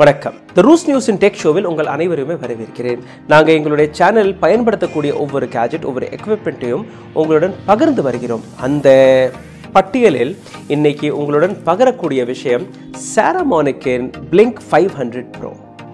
வணக்கம் த ரூஸ் news in tech ஷோவில் உங்கள் அனைவருமே வரவேற்கிறேன் நாங்கள் எங்களுடைய சேனல் பயன்படுத்தக்கூடிய ஒவ்வொரு கேஜெட் ஒவ்வொரு எக்யூப்மெண்ட்டையும் உங்களுடன் பகிர்ந்து வருகிறோம் அந்த பட்டியலில் இன்னைக்கு உங்களுடன் பகிரக்கூடிய விஷயம் சாரமானிக்கின் பிளிங்க் ஃபைவ் ஹண்ட்ரட் ப்ரோ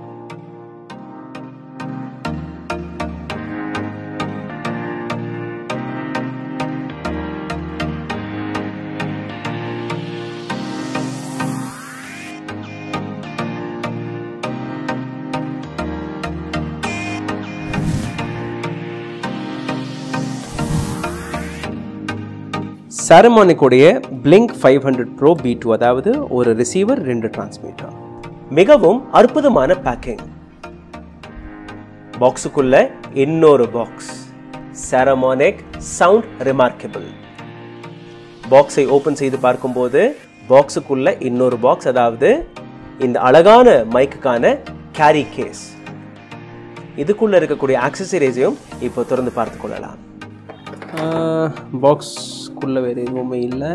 சாரமானிக்குடைய blink five hundred pro B two அதாவது ஒரு ரிசீவர் ரெண்டு டிரான்ஸ்மிட்டர் மிகவும் அற்புதமான பேக்கிங் பாக்ஸுக்குள்ள இன்னொரு பாக்ஸ் சாரமானிக் சவுண்ட் ரிமார்க்கபிள் பாக்ஸை ஓபன் செய்து பார்க்கும்போது பாக்ஸுக்குள்ள இன்னொரு பாக்ஸ் அதாவது இந்த அழகான மைக்குக்கான கேரி கேஸ் இதுக்குள்ள இருக்கக்கூடிய ஆக்சசரிஸையும் இப்போ திறந்து பார்த்து கொள்ளலாம் பாக்ஸ்க்குள்ளே வேறு எதுவுமே இல்லை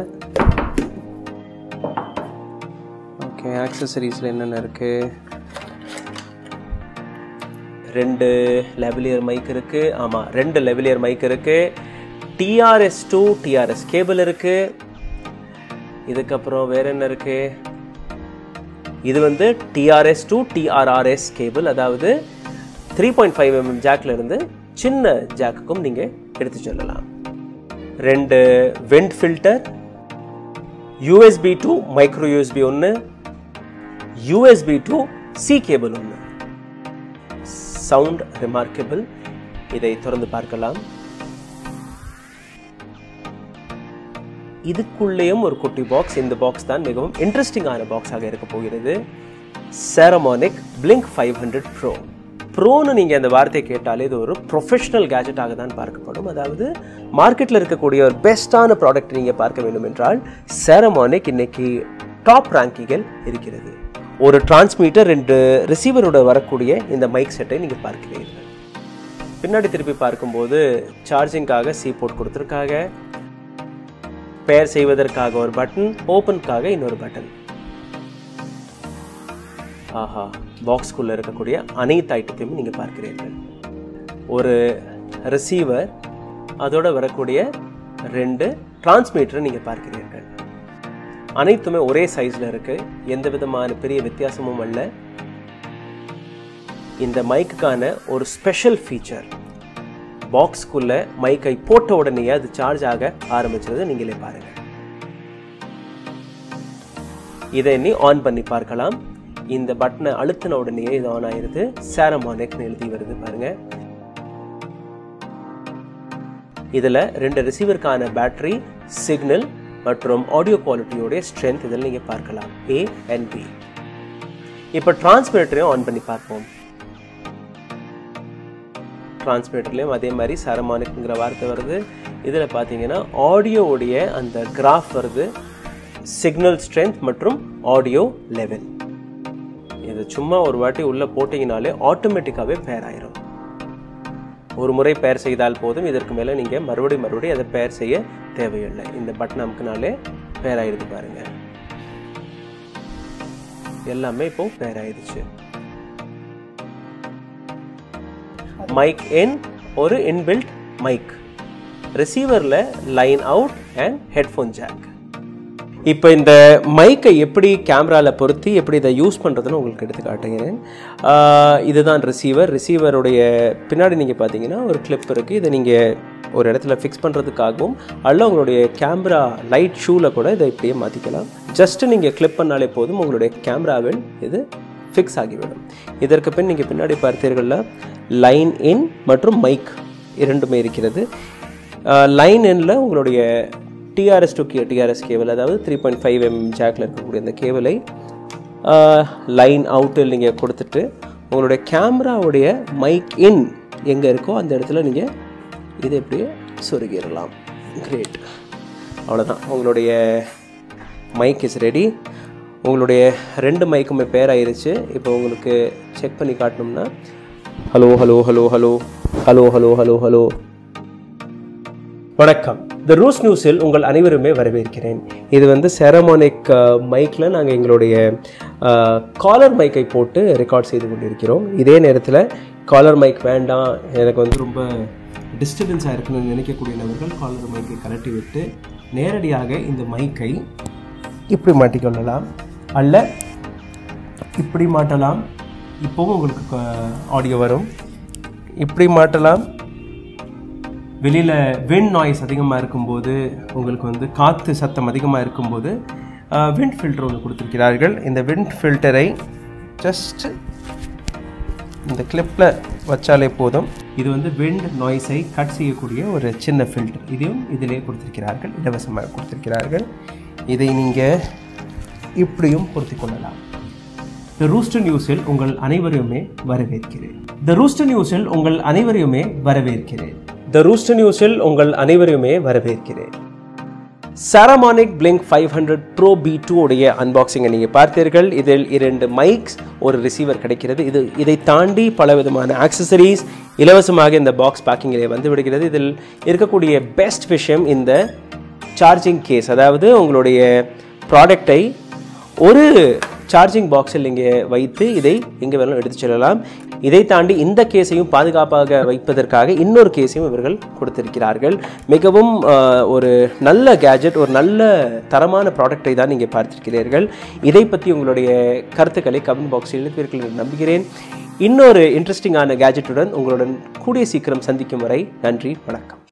ஓகே ஆக்சசரிஸில் என்னென்ன இருக்குது ரெண்டு லெவலியர் மைக் இருக்குது ஆமாம் ரெண்டு லெவலியர் மைக் இருக்குது டிஆர்எஸ் டூ டிஆர்எஸ் கேபிள் இருக்குது இதுக்கப்புறம் வேற என்ன இருக்குது இது வந்து டிஆர்எஸ் டூ டிஆர்ஆர்எஸ் கேபிள் அதாவது த்ரீ பாயிண்ட் ஃபைவ் எம்எம் ஜாக்ல இருந்து சின்ன ஜாக்குக்கும் நீங்கள் எடுத்து செல்லலாம் ரெண்டு wind filter USB to micro USB ஒன்று யூஎஸ்பி டு சி கேபிள் ஒன்று சவுண்ட் ரிமார்க்கபிள் இதை திறந்து பார்க்கலாம் இதுக்குள்ளேயும் ஒரு குட்டி பாக்ஸ் இந்த பாக்ஸ் தான் மிகவும் இன்ட்ரெஸ்டிங்கான பாக்ஸாக இருக்க போகிறது Saramonic blink five hundred pro ப்ரோன்னு நீங்கள் அந்த வார்த்தையை கேட்டாலே இது ஒரு ப்ரொஃபஷனல் கேஜெட்டாக தான் பார்க்கப்படும் அதாவது மார்க்கெட்டில் இருக்கக்கூடிய ஒரு பெஸ்ட்டான ப்ராடக்ட் நீங்கள் பார்க்க வேண்டும் என்றால் சேரமானிக் இன்னைக்கு டாப் ரேங்கிங்கில் இருக்கிறது ஒரு டிரான்ஸ்மீட்டர் ரெண்டு ரிசீவரோட வரக்கூடிய இந்த மைக் செட்டை நீங்கள் பார்க்கிறீர்கள் பின்னாடி திருப்பி பார்க்கும்போது சார்ஜிங்காக சி போர்ட் கொடுத்துருக்காங்க பேர் செய்வதற்காக ஒரு பட்டன் ஓப்பனுக்காக இன்னொரு பட்டன் ஆஹா பாக்ஸ்குள்ளே இருக்கக்கூடிய அனைத்து ஐட்டத்தையும் நீங்கள் பார்க்கிறீர்கள் ஒரு ரிசீவர் அதோட வரக்கூடிய ரெண்டு டிரான்ஸ்மீட்டரை நீங்கள் பார்க்கிறீர்கள் அனைத்துமே ஒரே சைஸில் இருக்கு எந்த விதமான பெரிய வித்தியாசமும் அல்ல இந்த மைக்குக்கான ஒரு ஸ்பெஷல் ஃபீச்சர் பாக்ஸ்க்குள்ள மைக்கை போட்ட உடனே அது சார்ஜ் ஆக ஆரம்பிச்சது நீங்களே பாருங்க இதை நீ ஆன் பண்ணி பார்க்கலாம் இந்த பட்டனை அழுத்தின உடனே இது ஆன் ஆயிருது சாரமானிக்னு எழுதி வருது பாருங்க இதுல ரெண்டு ரிசீவருக்கான பேட்டரி சிக்னல் மற்றும் ஆடியோ குவாலிட்டியோடைய ஸ்ட்ரென்த் இதில் நீங்க பார்க்கலாம் ஏ அண்ட் பி இப்போ டிரான்ஸ்மிட்டரையும் ஆன் பண்ணி பார்ப்போம் டிரான்ஸ்மிட்டர்லேயும் அதே மாதிரி சரமானிக்ங்கிற வார்த்தை வருது இதில் பார்த்தீங்கன்னா ஆடியோவுடைய அந்த கிராஃப் வருது சிக்னல் ஸ்ட்ரென்த் மற்றும் ஆடியோ லெவல் இது சும்மா ஒரு வாட்டி உள்ளே போட்டிங்கனாலே ஆட்டோமேட்டிக்காகவே பேர் ஆயிரும் ஒரு முறை பேர் செய்தால் போதும் இதற்கு மேலே நீங்கள் மறுபடியும் மறுபடியும் அதை பேர் செய்ய தேவையில்லை இந்த பட்டன் அமுக்குனாலே பேர் ஆயிடுது பாருங்க எல்லாமே இப்போ பேர் ஆயிடுச்சு மைக் இன் ஒரு இன்பில்ட் மைக் ரிசீவரில் line out and headphone jack இப்போ இந்த மைக்கை எப்படி கேமராவில் பொருத்தி எப்படி இதை யூஸ் பண்ணுறதுன்னு உங்களுக்கு எடுத்து காட்டுகிறேன் இதுதான் ரிசீவர் ரிசீவருடைய பின்னாடி நீங்கள் பார்த்தீங்கன்னா ஒரு கிளிப் இருக்குது இதை நீங்கள் ஒரு இடத்துல ஃபிக்ஸ் பண்ணுறதுக்காகவும் அல்ல உங்களுடைய கேமரா லைட் ஷூவில் கூட இதை இப்படியே மாற்றிக்கலாம் ஜஸ்ட்டு நீங்கள் கிளிப் பண்ணாலே போதும் உங்களுடைய கேமராவில் இது ஃபிக்ஸ் ஆகிவிடும் இதற்கு பின் நீங்கள் பின்னாடி பார்த்தீர்கள்ல லைன் இன் மற்றும் மைக் இரண்டுமே இருக்கிறது லைன் இன்ல உங்களுடைய டிஆர்எஸ் டு டிஆர்எஸ் கேபிள் அதாவது த்ரீ பாயிண்ட் ஃபைவ் எம் ஜாக்கில் இருக்கக்கூடிய அந்த கேபிளை லைன் அவுட்டில் நீங்கள் கொடுத்துட்டு உங்களுடைய கேமராவுடைய மைக் இன் எங்கே இருக்கோ அந்த இடத்துல நீங்கள் இதை இப்படியே சொருகிடலாம் கிரேட் அவ்வளோதான் உங்களுடைய மைக் இஸ் ரெடி உங்களுடைய ரெண்டு மைக்குமே பேர் ஆயிருச்சு இப்போ உங்களுக்கு செக் பண்ணி காட்டணும்னா hello hello hello hello hello hello hello hello வணக்கம் த ரூஸ் நியூஸில் உங்கள் அனைவருமே வரவேற்கிறேன் இது வந்து செரமானிக் மைக்கில் நாங்கள் எங்களுடைய காலர் மைக்கை போட்டு ரெக்கார்ட் செய்து கொண்டிருக்கிறோம் இதே நேரத்தில் காலர் மைக் வேண்டாம் எனக்கு வந்து ரொம்ப டிஸ்டர்பன்ஸாக இருக்குன்னு நினைக்கக்கூடிய நபர்கள் காலர் மைக்கை கலட்டி விட்டு நேரடியாக இந்த மைக்கை இப்படி மாட்டிக்கொள்ளலாம் அல்ல இப்படி மாட்டலாம் இப்போவும் உங்களுக்கு ஆடியோ வரும் இப்படி மாட்டலாம் வெளியில் விண்ட் நாய்ஸ் அதிகமாக இருக்கும்போது உங்களுக்கு வந்து காற்று சத்தம் அதிகமாக இருக்கும்போது விண்ட் ஃபில்டர் ஒன்று கொடுத்துருக்கிறார்கள் இந்த விண்ட் ஃபில்டரை ஜஸ்ட் இந்த கிளிப்பில் வச்சாலே போதும் இது வந்து விண்ட் நாய்ஸை கட் செய்யக்கூடிய ஒரு சின்ன ஃபில்டர் இதையும் இதிலே கொடுத்துருக்கிறார்கள் இலவசமாக கொடுத்துருக்கிறார்கள் இதை நீங்கள் இப்படியும் பொருத்தி கொள்ளலாம் த ரூஸ்டர் நியூஸில் உங்கள் அனைவரையுமே வரவேற்கிறேன் த ரூஸ்டர் நியூஸில் உங்கள் அனைவரையுமே வரவேற்கிறேன் த ரூஸ்டர் நியூஸில் உங்கள் அனைவரையுமே வரவேற்கிறேன் Saramonic blink five hundred pro B two உடைய அன்பாக்சிங்கை நீங்கள் பார்த்தீர்கள் இதில் இரண்டு மைக்ஸ் ஒரு ரிசீவர் கிடைக்கிறது இது இதை தாண்டி பல விதமான ஆக்சசரிஸ் இலவசமாக இந்த பாக்ஸ் பேக்கிங்கிலே வந்து விடுகிறது இதில் இருக்கக்கூடிய பெஸ்ட் விஷயம் இந்த சார்ஜிங் கேஸ் அதாவது உங்களுடைய ப்ராடக்டை ஒரு சார்ஜிங் பாக்ஸில் நீங்கள் வைத்து இதை எங்கே வேணாலும் எடுத்து செல்லலாம் இதை தாண்டி இந்த கேஸையும் பாதுகாப்பாக வைப்பதற்காக இன்னொரு கேஸையும் இவர்கள் கொடுத்திருக்கிறார்கள் மிகவும் ஒரு நல்ல கேஜெட் ஒரு நல்ல தரமான ப்ராடக்டை தான் நீங்கள் பார்த்திருக்கிறீர்கள் இதை பற்றி உங்களுடைய கருத்துக்களை கமெண்ட் பாக்ஸில் எழுப்பீர்கள் என்று நம்புகிறேன் இன்னொரு இன்ட்ரெஸ்டிங்கான கேஜெட்டுடன் உங்களுடன் கூடிய சீக்கிரம் சந்திக்கும் வரை நன்றி வணக்கம்